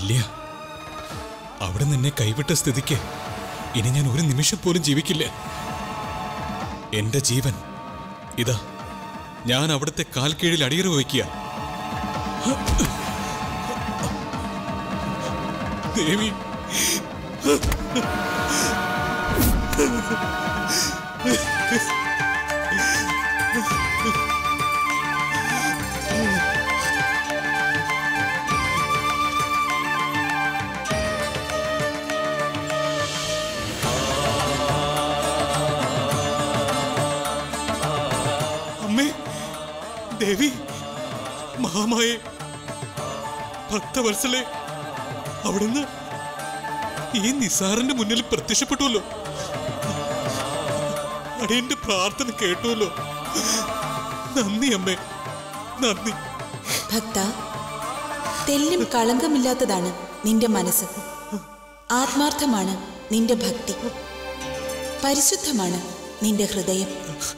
ഇല്ല അവിടെ നിന്നെ കൈവിട്ട സ്ഥിതിക്ക് ഇനി ഞാൻ ഒരു നിമിഷം പോലും ജീവിക്കില്ല എന്റെ ജീവൻ ഇതാ ഞാൻ അവിടുത്തെ കാൽ കീഴിൽ അടിയറ വയ്ക്കുക ദേവി അമ്മേ ദേവി മഹാമായെ ഭക്തവത്സലെ അവിടുന്ന് ഈ നിസാറിന്റെ മുന്നിൽ പ്രത്യക്ഷപ്പെട്ടുവല്ലോ അടിയന്റെ പ്രാർത്ഥന കേട്ടുവല്ലോ നന്ദി അമ്മേ നന്ദി ഭക്ത തെല്ലും കളങ്കമില്ലാത്തതാണ് നിന്റെ മനസ്സ് ആത്മാർത്ഥമാണ് നിന്റെ ഭക്തി പരിശുദ്ധമാണ് നിന്റെ ഹൃദയം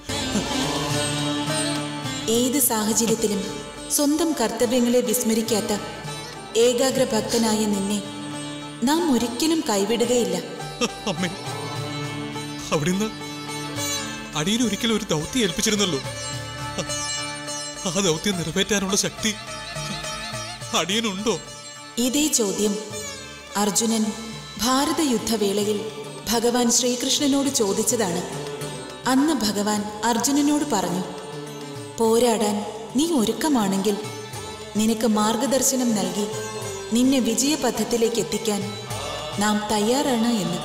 ഏത് സാഹചര്യത്തിലും സ്വന്തം കർത്തവ്യങ്ങളെ വിസ്മരിക്കാത്ത ഏകാഗ്ര ഭക്തനായ നിന്നെ നാം ഒരിക്കലും കൈവിടുകയില്ല അമ്മേ അവിടുന്ന് അടിയിൽ ഒരിക്കലും ഒരു ദൗത്യം ഏൽപ്പിച്ചിരുന്നല്ലോ ആ ദൗത്യം നിറവേറ്റാനുള്ള ശക്തി അടിയനുണ്ടോ ഇതേ ചോദ്യം അർജുനൻ ഭാരതയുദ്ധവേളയിൽ ഭഗവാൻ ശ്രീകൃഷ്ണനോട് ചോദിച്ചതാണ് അന്ന് ഭഗവാൻ അർജുനനോട് പറഞ്ഞു പോരാടാൻ നീ ഒരുക്കമാണെങ്കിൽ നിനക്ക് മാർഗദർശനം നൽകി നിന്നെ വിജയപഥത്തിലേക്ക് എത്തിക്കാൻ നാം തയ്യാറാണ് എന്ന്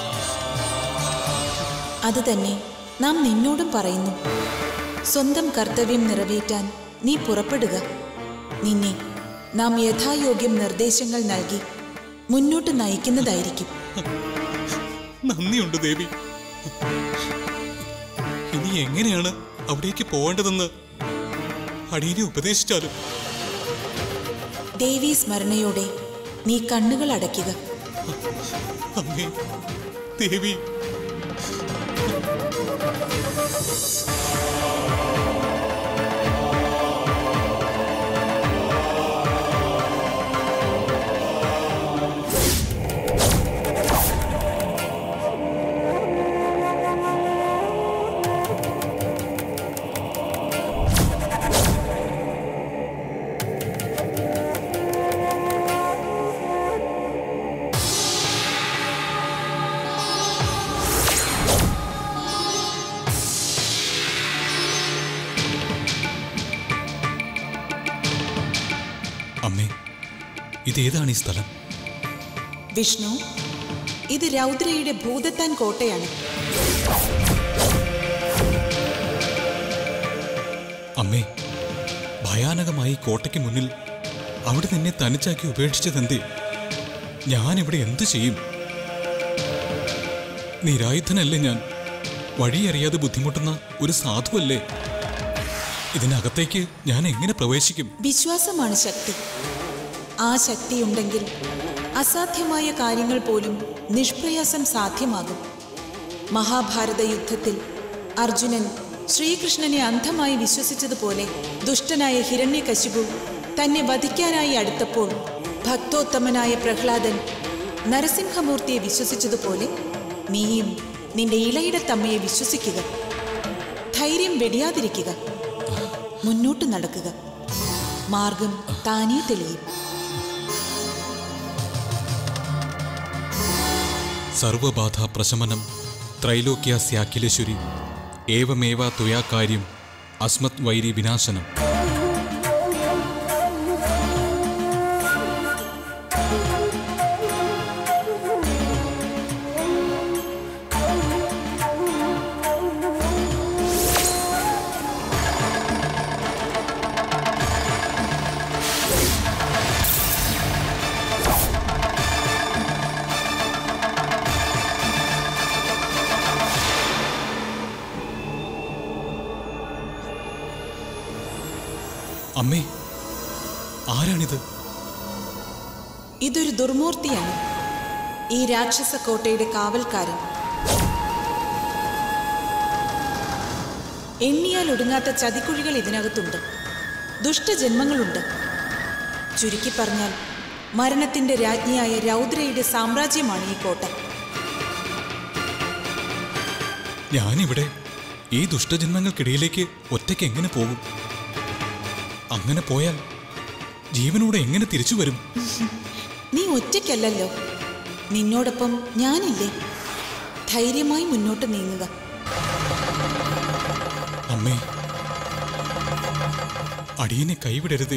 അതുതന്നെ നാം നിന്നോടും പറയുന്നു സ്വന്തം കർത്തവ്യം നിറവേറ്റാൻ നീ പുറപ്പെടുക നിന്നെ നാം യഥായോഗ്യം നിർദ്ദേശങ്ങൾ നൽകി മുന്നോട്ട് നയിക്കുന്നതായിരിക്കും നന്ദിയുണ്ട് ദേവി ഇനി എങ്ങനെയാണ് അവിടേക്ക് പോകേണ്ടതെന്ന് അടിയനെ ഉപദേശിച്ചാലും ദേവീ സ്മരണയോടെ നീ കണ്ണുകൾ അടയ്ക്കുക അമ്മേ ദേവി അമ്മേ ഇതേതാണ് ഈ സ്ഥലം വിഷ്ണു ഇത് രൗദ്രയുടെ ഭൂതത്താൻ കോട്ടയാണ് അമ്മേ ഭയാനകമായി കോട്ടയ്ക്ക് മുന്നിൽ അവിടെ നിന്നെ തനിച്ചാക്കി ഉപേക്ഷിച്ചതെന്തേ ഞാനിവിടെ എന്തു ചെയ്യും നിരായുധനല്ലേ ഞാൻ വഴിയറിയാതെ ബുദ്ധിമുട്ടുന്ന ഒരു സാധുവല്ലേ ഇതിനകത്തേക്ക് ഞാൻ എങ്ങനെ പ്രവേശിക്കും വിശ്വാസമാണ് ശക്തി ആ ശക്തിയുണ്ടെങ്കിൽ അസാധ്യമായ കാര്യങ്ങൾ പോലും നിഷ്പ്രയാസം സാധ്യമാകും മഹാഭാരത യുദ്ധത്തിൽ അർജുനൻ ശ്രീകൃഷ്ണനെ അന്ധമായി വിശ്വസിച്ചതുപോലെ ദുഷ്ടനായ ഹിരണ്യകശിപു തന്നെ വധിക്കാനായി അടുത്തപ്പോൾ ഭക്തോത്തമനായ പ്രഹ്ലാദൻ നരസിംഹമൂർത്തിയെ വിശ്വസിച്ചതുപോലെ നീയും നിന്റെ ഇളയിടത്തമ്മയെ വിശ്വസിക്കുക ധൈര്യം വെടിയാതിരിക്കുക മുന്നോട്ട് നടക്കുക മാർഗം താനേ തെളിയും സർവബാധ പ്രശമനം ത്രൈലോക്യാസ്യാഖിലേശ്വരി ഏവമേവ തുയാ കാര്യം അസ്മത് വൈരി വിനാശനം അമ്മേ ആരാണിത് ഇതൊരു ദുർമൂർത്തിയാണ് ഈ രാക്ഷസ കോട്ടയുടെ കാവൽക്കാരൻ എണ്ണിയാൽ ഒടുങ്ങാത്ത ചതിക്കുഴികൾ ഇതിനകത്തുണ്ട് ദുഷ്ടജന്മങ്ങളുണ്ട് ചുരുക്കി പറഞ്ഞാൽ മരണത്തിന്റെ രാജ്ഞിയായ രൗദ്രയുടെ സാമ്രാജ്യമാണ് ഈ കോട്ട ഞാനിവിടെ ഈ ദുഷ്ടജന്മങ്ങൾക്കിടയിലേക്ക് ഒറ്റയ്ക്ക് എങ്ങനെ പോകും അങ്ങനെ പോയാൽ ജീവനോടെ എങ്ങനെ തിരിച്ചു വരും നീ ഒറ്റയ്ക്കല്ലല്ലോ നിന്നോടൊപ്പം ഞാനില്ലേ ധൈര്യമായി മുന്നോട്ട് നീങ്ങുക അമ്മേ അടിയനെ കൈവിടരുത്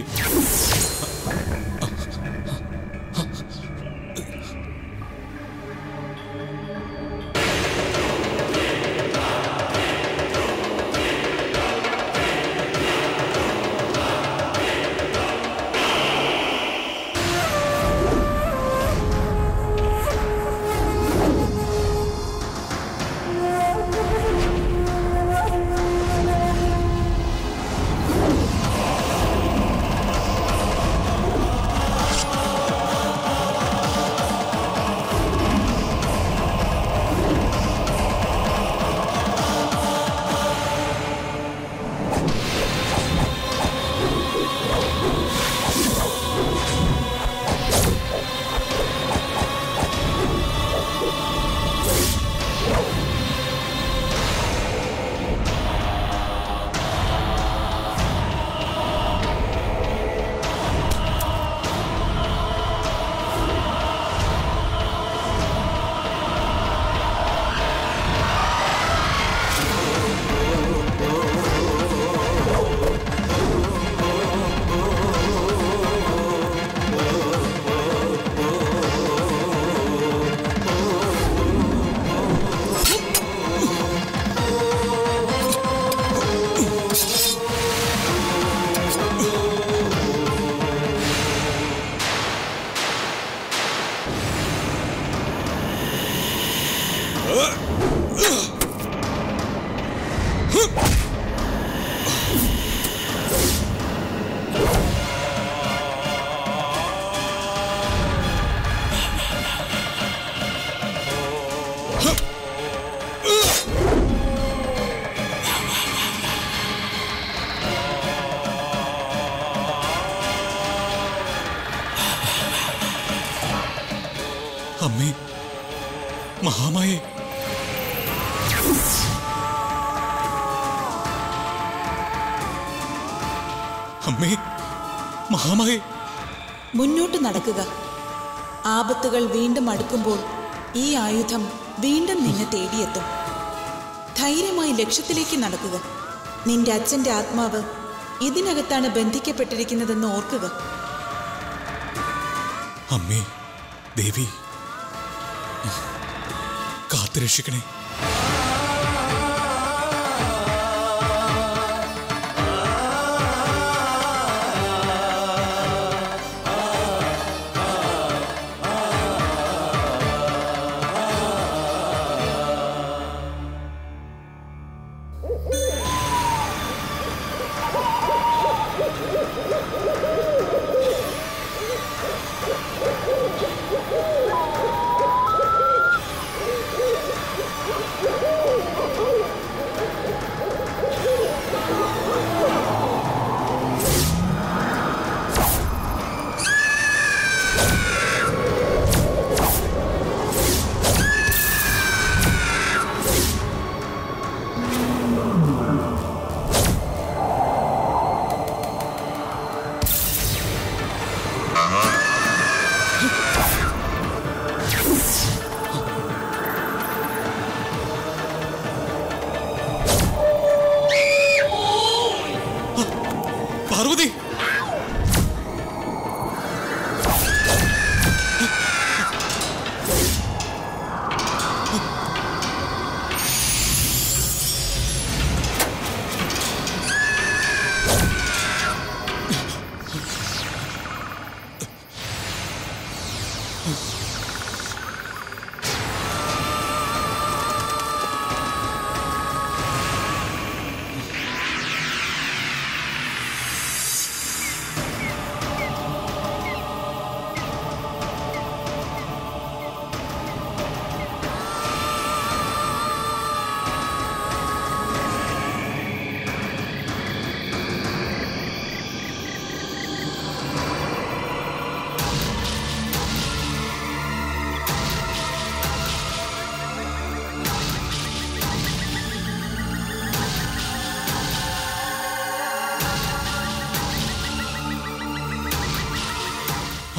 അമ്മേ മഹാമായേ അമ്മേ മഹാമായേ മുന്നോട്ട് നടക്കുക ആപത്തുകൾ വീണ്ടും അടുക്കുമ്പോൾ ഈ ആയുധം വീണ്ടും നിന്നെ തേടിയെത്തും ധൈര്യമായി ലക്ഷ്യത്തിലേക്ക് നടക്കുക നിന്റെ അച്ഛന്റെ ആത്മാവ് ഇതിനകത്താണ് ബന്ധിക്കപ്പെട്ടിരിക്കുന്നതെന്ന് ഓർക്കുക അമ്മേ ദേവി കാത്തുരക്ഷിക്കണേ ആ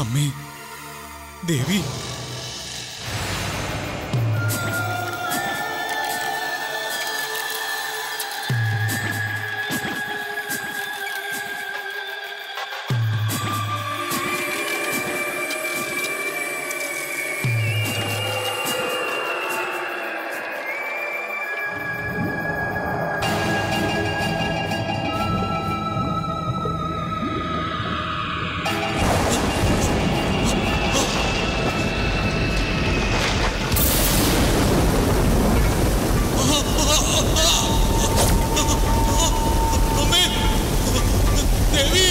അമ്മേ ദേവി അമ്മേ ദേവി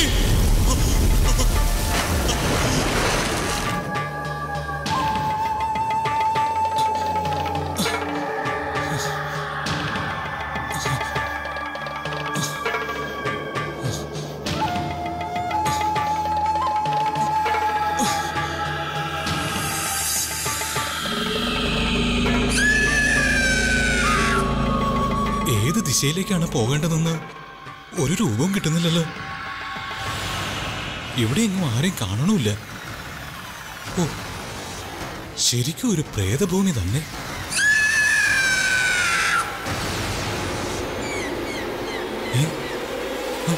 ഏത് ദിശയിലേക്കാണ് പോകേണ്ടതെന്ന് ഒരു രൂപവും കിട്ടുന്നില്ലല്ലോ ഇവിടെ എങ്ങും ആരെയും കാണണമില്ല ഓ ശരിക്കും ഒരു പ്രേതഭൂമി തന്നെ ഏ? ആ.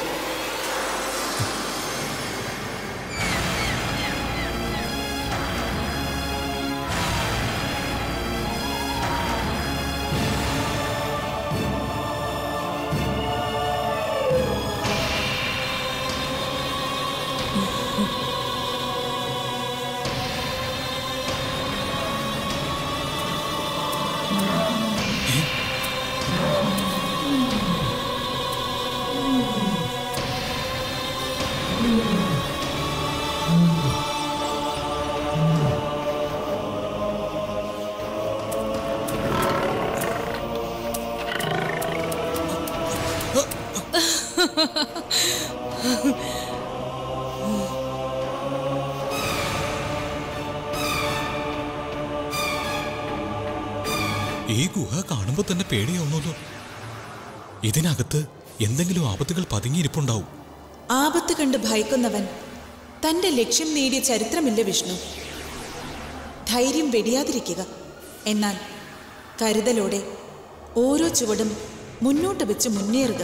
ഈ ഗുഹ കാണുമ്പോ തന്നെ പേടിയാവുന്നല്ലോ ഇതിനകത്ത് എന്തെങ്കിലും ആപത്തുകൾ പതുങ്ങിയിരിപ്പുണ്ടാവും ആപത്ത് കണ്ട് ഭയക്കുന്നവൻ തന്റെ ലക്ഷ്യം നേടിയ ചരിത്രമില്ല വിഷ്ണു ധൈര്യം വെടിയാതിരിക്കുക എന്നാൽ കരുതലോടെ ഓരോ ചുവടും മുന്നോട്ട് വെച്ച് മുന്നേറുക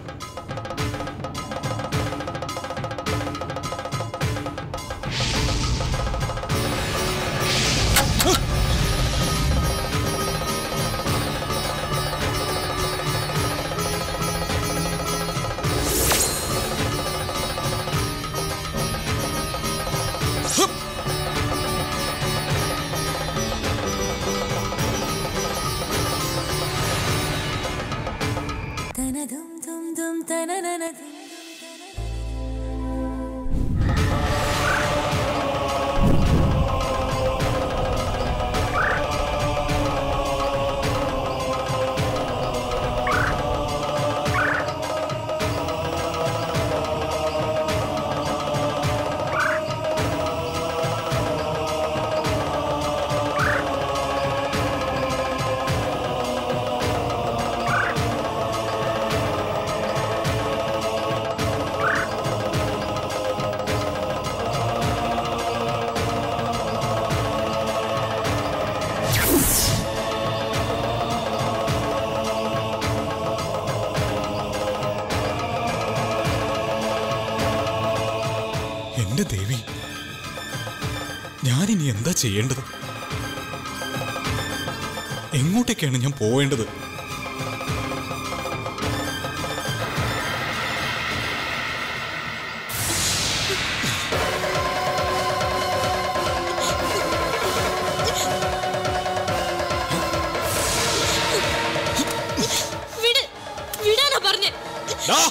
തനതും തും തും തനനനതും എന്റെ ദേവി ഞാനിനി എന്താ ചെയ്യേണ്ടത് എങ്ങോട്ടേക്കാണ് ഞാൻ പോവേണ്ടത് വിട് വിടാനാ പറഞ്ഞേ ഡാ!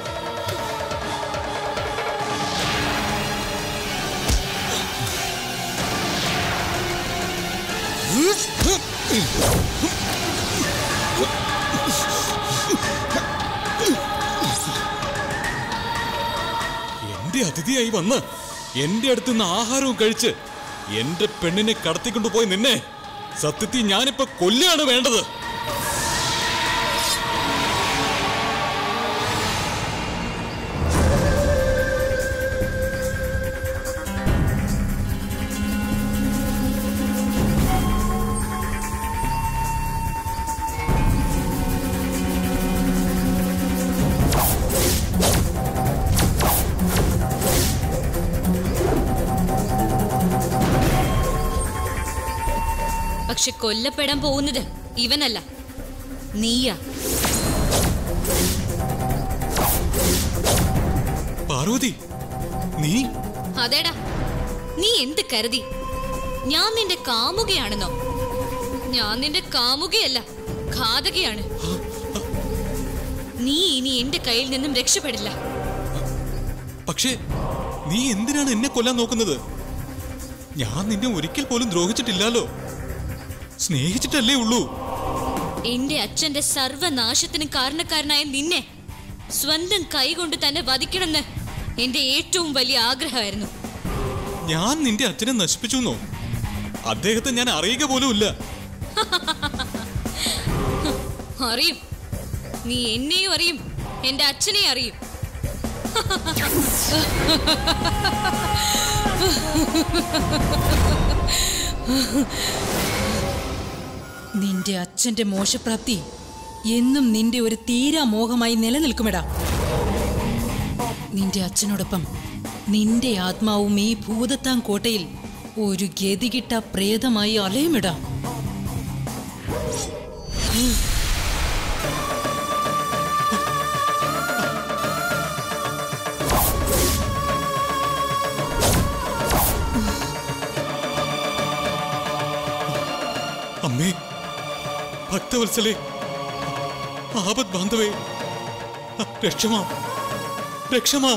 എന്റെ അതിഥിയായി വന്ന് എന്റെ അടുത്ത് നിന്ന് ആഹാരവും കഴിച്ച് എന്റെ പെണ്ണിനെ കടത്തിക്കൊണ്ടുപോയി നിന്നെ സത്യത്തിൽ ഞാനിപ്പോ കൊല്ലാണ് വേണ്ടത് പക്ഷെ കൊല്ലപ്പെടാൻ പോകുന്നത് ഇവനല്ല നീയാ പാർവതി നീ അതേടാ നീ എന്ത് കരുതി ഞാൻ നിന്റെ കാമുകയാണെന്നോ ഞാൻ നിന്റെ കാമുകയല്ല ഘാതകയാണ് നീ ഇനി എന്റെ കയ്യിൽ നിന്നും രക്ഷപ്പെടില്ല പക്ഷേ നീ എന്തിനാണ് എന്നെ കൊല്ലാൻ നോക്കുന്നത് ഞാൻ നിന്നെ ഒരിക്കൽ പോലും ദ്രോഹിച്ചിട്ടില്ലല്ലോ സ്നേഹിച്ചിട്ടല്ലേ ഉള്ളൂ എന്റെ അച്ഛന്റെ സർവനാശത്തിന് കാരണക്കാരനായ നിന്നെ സ്വന്തം കൈകൊണ്ട് തന്നെ വധിക്കണമെന്ന് എന്റെ ഏറ്റവും വലിയ ആഗ്രഹമായിരുന്നു ഞാൻ നിന്റെ അച്ഛനെ നശിപ്പിച്ചു എന്നോ അദ്ദേഹത്തെ ഞാൻ അറിയുക പോലുമില്ല അറിയും നീ എന്നെയും അറിയും എന്റെ അച്ഛനെയും അറിയും നിന്റെ അച്ഛന്റെ മോശപ്രാപ്തി എന്നും നിന്റെ ഒരു തീരാ മോഹമായി നിലനിൽക്കുമെടാ നിന്റെ അച്ഛനോടൊപ്പം നിന്റെ ആത്മാവും ഈ ഭൂതത്താൻ കോട്ടയിൽ ഒരു ഗതികിട്ട പ്രേതമായി അലയുമിടാ അമ്മേ ഭക്തവത്സലേ ആപത് ബാന്ധവേ രക്ഷമാം രക്ഷമാം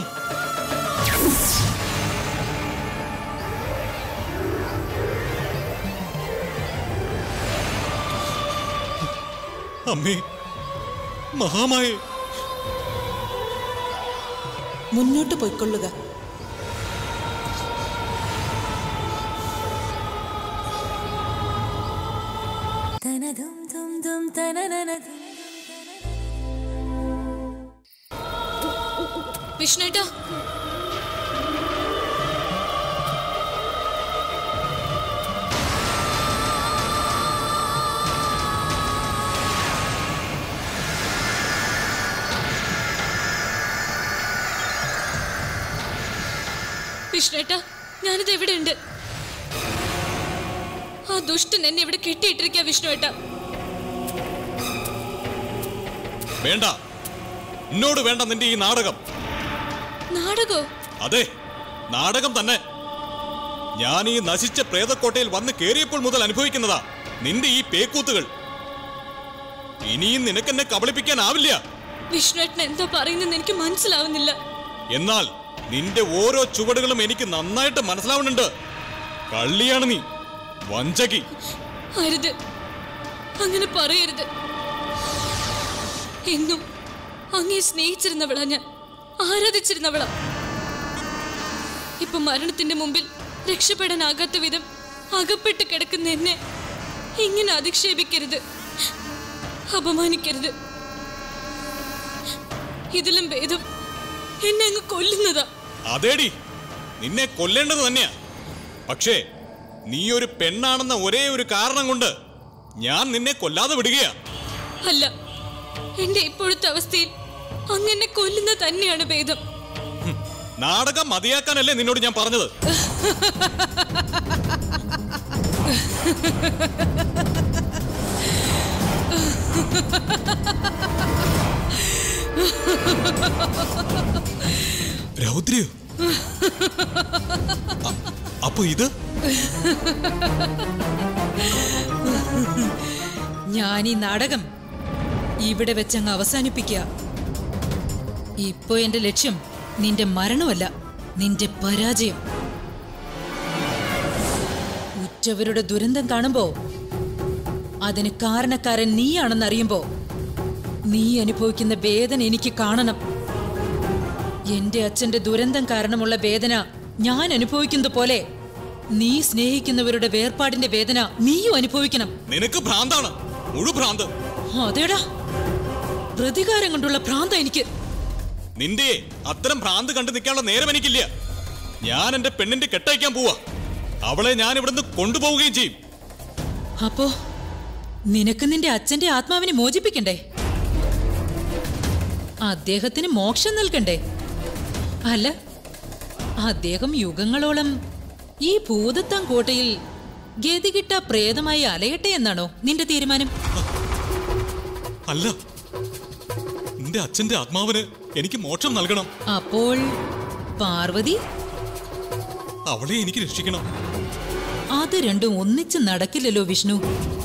അമ്മേ മഹാമായേ മുന്നോട്ട് പോയിക്കൊള്ളുക തനതും തും തും തനനനതും. വിഷ്ണുട്ടാ വിഷ്ണുട്ടാ ഞാനിത് എവിടെ ഉണ്ട് ആ ദുഷ്ടൻ എന്നെ ഇവിടെ കെട്ടിയിട്ടിരിക്കുക വിഷ്ണുവേട്ട വേണ്ട എന്നോട് വേണ്ട നിന്റെ ഈ നാടകം നാടകോ അതെ നാടകം തന്നെ ഞാൻ ഈ നശിച്ച പ്രേതക്കോട്ടയിൽ വന്ന് കേറിയപ്പോൾ മുതൽ അനുഭവിക്കുന്നതാ നിന്റെ ഈ പേക്കൂത്തുകൾ ഇനിയും നിനക്കെന്നെ കബളിപ്പിക്കാനാവില്ല വിഷ്ണുവേട്ടൻ എന്താ പറയുന്നെന്ന് എനിക്ക് മനസ്സിലാവുന്നില്ല എന്നാൽ നിന്റെ ഓരോ ചുവടുകളും എനിക്ക് നന്നായിട്ട് മനസ്സിലാവുന്നുണ്ട് കള്ളിയാണ് നീ വഞ്ചകി അരുത് അങ്ങനെ പറയരുത് എന്നും അങ്ങേ സ്നേഹിച്ചിരുന്നവളാ ഞാൻ ആരാധിച്ചിരുന്നവളാ ഇപ്പൊ മരണത്തിന്റെ മുമ്പിൽ രക്ഷപ്പെടാനാകാത്ത വിധം അകപ്പെട്ട് കിടക്കുന്ന എന്നെ ഇങ്ങനെ അധിക്ഷേപിക്കരുത് അപമാനിക്കരുത് ഇതിലും ഭേദം എന്നെ അങ്ങ് കൊല്ലുന്നതാ അതേടി നിന്നെ കൊല്ലേണ്ടത് തന്നെയാ പക്ഷേ നീ ഒരു പെണ്ണാണെന്ന ഒരേ ഒരു കാരണം കൊണ്ട് ഞാൻ നിന്നെ കൊല്ലാതെ വിടുകയാ അല്ല എന്റെ ഇപ്പോഴത്തെ അവസ്ഥയിൽ അങ്ങനെ കൊല്ലുന്ന തന്നെയാണ് ഭേദം നാടകം മതിയാക്കാനല്ലേ നിന്നോട് ഞാൻ പറഞ്ഞത് രൗദ്രയോ അ- അപ്പൊ ഇത് ഞാൻ ഈ നാടകം ഇവിടെ വെച്ചങ്ങ് അവസാനിപ്പിക്കുക ഇപ്പൊ എന്റെ ലക്ഷ്യം നിന്റെ മരണമല്ല നിന്റെ പരാജയം ഉറ്റവരുടെ ദുരന്തം കാണുമ്പോ അതിന് കാരണക്കാരൻ നീയാണെന്നറിയുമ്പോ നീ അനുഭവിക്കുന്ന വേദന എനിക്ക് കാണണം എന്റെ അച്ഛന്റെ ദുരന്തം കാരണമുള്ള വേദന ഞാൻ അനുഭവിക്കുന്നത് പോലെ നീ സ്നേഹിക്കുന്നവരുടെ വേർപാടിന്റെ വേദന നീയും അനുഭവിക്കണം നിനക്ക് ഭ്രാന്താണ് മുഴു ഭ്രാന്ത് അതേടാ പ്രതികാരം കൊണ്ടുള്ള ഭ്രാന്ത എനിക്ക് നിന്റെ അത്തരം ഭ്രാന്ത് കണ്ടു നിൽക്കാനുള്ള നേരം എനിക്കില്ല ഞാൻ എന്റെ പെണ്ണിന്റെ കെട്ടയക്കാൻ പോവാ അവളെ ഞാൻ ഇവിടുന്ന് കൊണ്ടുപോവുകയും ചെയ്യും അപ്പോ നിനക്ക് നിന്റെ അച്ഛന്റെ ആത്മാവിനെ മോചിപ്പിക്കണ്ടേ അദ്ദേഹത്തിന് മോക്ഷം നൽകണ്ടേ അല്ല അദ്ദേഹം യുഗങ്ങളോളം ഈ ഭൂതത്താൻ കോട്ടയിൽ ഗതികിട്ട പ്രേതമായി അലയട്ടെ എന്നാണോ നിന്റെ തീരുമാനം അല്ല നിന്റെ അച്ഛന്റെ ആത്മാവിന് എനിക്ക് മോക്ഷം നൽകണം അപ്പോൾ പാർവതി അവളെ എനിക്ക് രക്ഷിക്കണം അത് രണ്ടും ഒന്നിച്ച് നടക്കില്ലല്ലോ വിഷ്ണു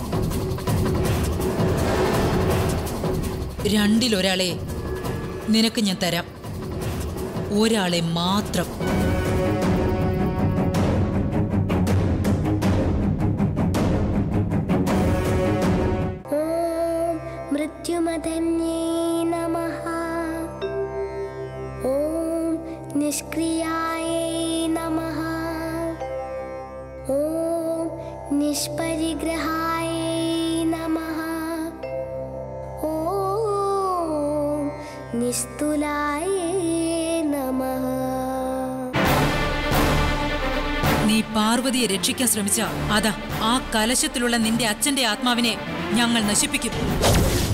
രണ്ടിലൊരാളെ നിനക്ക് ഞാൻ തരാം ഒരാളെ മാത്രം ॐ मृत्युमधन्ये नमः ॐ निष्क्रियाय नमः ॐ निष्परिग्रहाय नमः ॐ निस्तुलाय नमः നീ പാർവതിയെ രക്ഷിക്കാൻ ശ്രമിച്ച അതാ ആ കലശത്തിലുള്ള നിന്റെ അച്ഛന്റെ ആത്മാവിനെ ഞങ്ങൾ നശിപ്പിക്കും